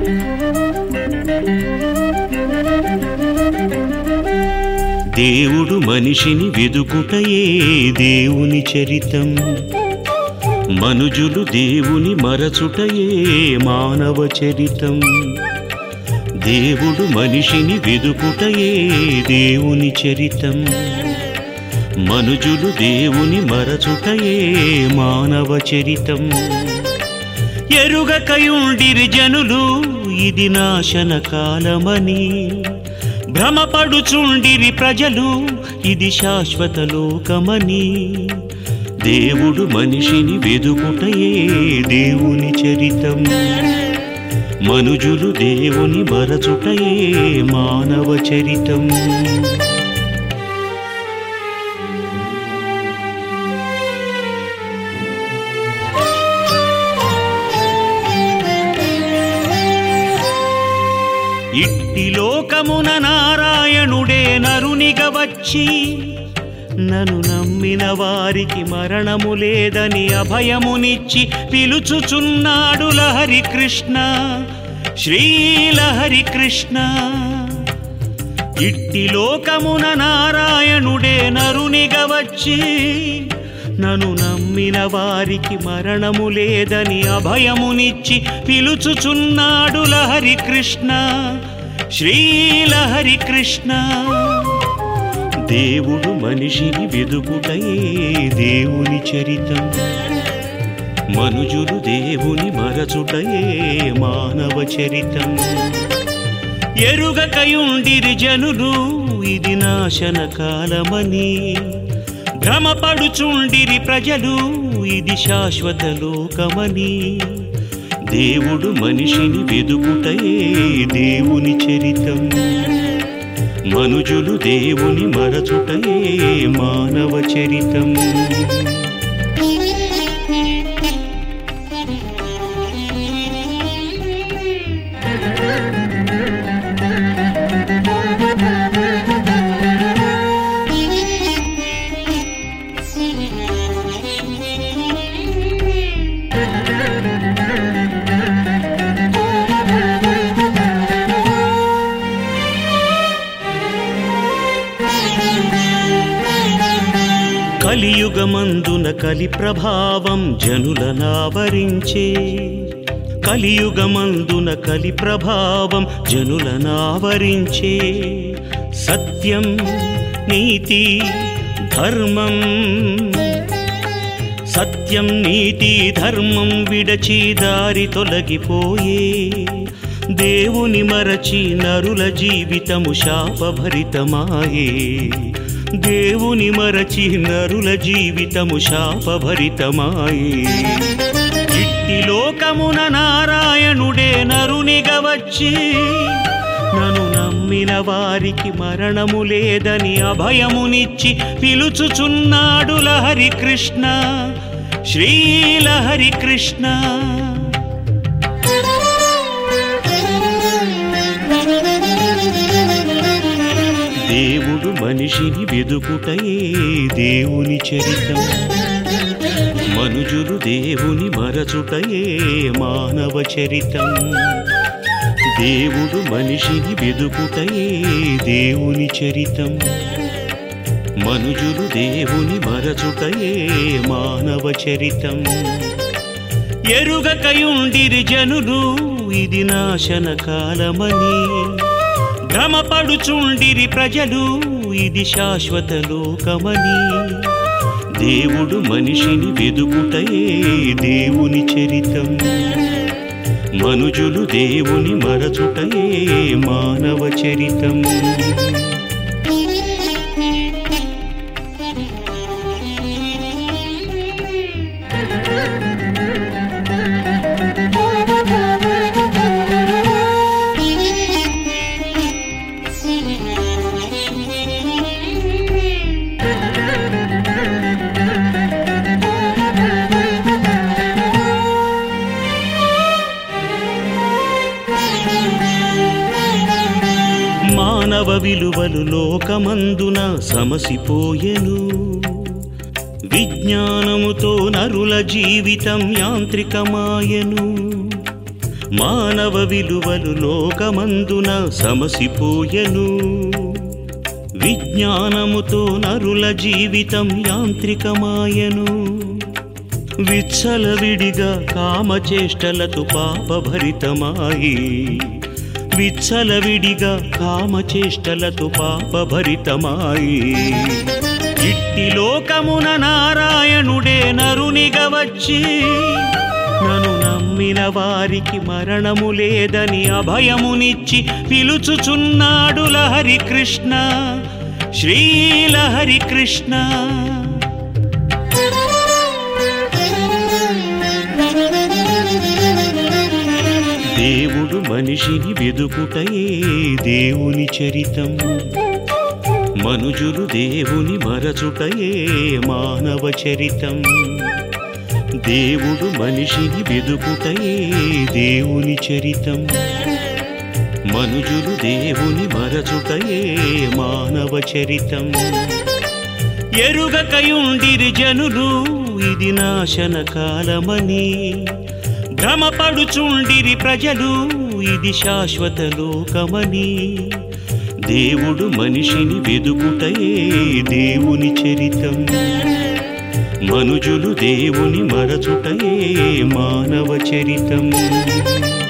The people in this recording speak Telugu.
దేవుడు మనిషిని వెదుకుటయే దేవుని చరితం మనుజులు దేవుని మరచుటయే మానవ చరితం దేవుడు మనిషిని వెదుకుటయే దేవుని చరితం మనుజులు దేవుని మరచుటయే మానవ చరితం ఎరుగకయుండిరి జనులు ఇది నాశన కాలమని భ్రమపడుచుండిరి ప్రజలు ఇది శాశ్వత లోకమని దేవుడు మనిషిని వెదుకుటయే దేవుని చరితం మనుజులు దేవుని మరచుటయే మానవ చరితం ఇట్టి లోకమున నారాయణుడే నరునిగా వచ్చి నన్ను నమ్మిన వారికి మరణము లేదని అభయమునిచ్చి పిలుచుచున్నాడు లహరి కృష్ణ శ్రీలహరి కృష్ణ ఇట్టి లోకమున నారాయణుడే నరునిగా వచ్చి నన్ను నమ్మిన వారికి మరణము లేదని అభయమునిచ్చి పిలుచుచున్నాడు లహరి కృష్ణ శ్రీలహరి కృష్ణ దేవుడు మనిషిని వెదుకుటయే దేవుని చరితం మనుజులు దేవుని మరచుటయే మానవ చరితం ఎరుగకయుండిరి జనులు ఇది నాశన కాలమని భ్రమపడుచుండిరి ప్రజలు ఇది శాశ్వత లోకమని దేవుడు మనిషిని వెదుకుటయే దేవుని చరితం మనుజులు దేవుని మరచుటయే మానవ చరితం కలియుగమందున కలి ప్రభావం జనులనావరించే కలియుగమందున కలి ప్రభావం జనులనావరించే సత్యం నీతి ధర్మం సత్యం నీతి ధర్మం విడచి దారి తొలగిపోయే దేవుని మరచి నరుల జీవితము శాపభరితమాయే దేవుని మరచి నరుల జీవితము శాపభరితమాయే ఇట్టి లోకమున నారాయణుడే నరునిగా వచ్చి నన్ను నమ్మిన వారికి మరణము లేదని అభయమునిచ్చి పిలుచుచున్నాడు లహరి కృష్ణ శ్రీలహరి కృష్ణ దేవుడు మనిషిని వెదుకుటయే దేవుని చరితం మనుజులు దేవుని మరచుటయే మానవ చరితం దేవుడు మనిషిని వెదుకుటయే దేవుని చరితం మనుజులు దేవుని మరచుటయే మానవ చరితం ఎరుగకయుండిరి జనులు ఇది నాశన కాలమని భ్రమపడుచుండిరి ప్రజలు ఇది శాశ్వత లోకమని దేవుడు మనిషిని వెదుకుటయే దేవుని చరితం మనుజులు దేవుని మరచుటయే మానవ చరితం మానవ విలువలు లోకమందున సమసిపోయెను విజ్ఞానముతో నరుల జీవితం యాంత్రికమాయను మానవ విలువలు లోకమందున సమసిపోయెను విజ్ఞానముతో నరుల జీవితం యాంత్రికమాయను విచ్చలవిడిగా కామచేష్టలతో పాపభరితమాయి విచ్చలవిడిగా కామచేష్టలతో పాపభరితమాయి ఇట్టి లోకమున నారాయణుడే నరునిగా వచ్చి నన్ను నమ్మిన వారికి మరణము లేదని అభయమునిచ్చి పిలుచుచున్నాడు లహరి కృష్ణ శ్రీలహరి కృష్ణ దేవుడు మనిషిని వెదుకుటయే దేవుని చరితం మనుజులు దేవుని మరచుటయే మానవ చరితం దేవుడు మనిషిని వెదుకుటయే దేవుని చరితం మనుజులు దేవుని మరచుటయే మానవ చరితం ఎరుగకయుండిరి జనులు ఇది నాశన కాలమని భ్రమపడుచుండిరి ప్రజలు ఇది శాశ్వత లోకమని దేవుడు మనిషిని వెదుకుటయే దేవుని చరితం మనుజులు దేవుని మరచుటయే మానవ చరితం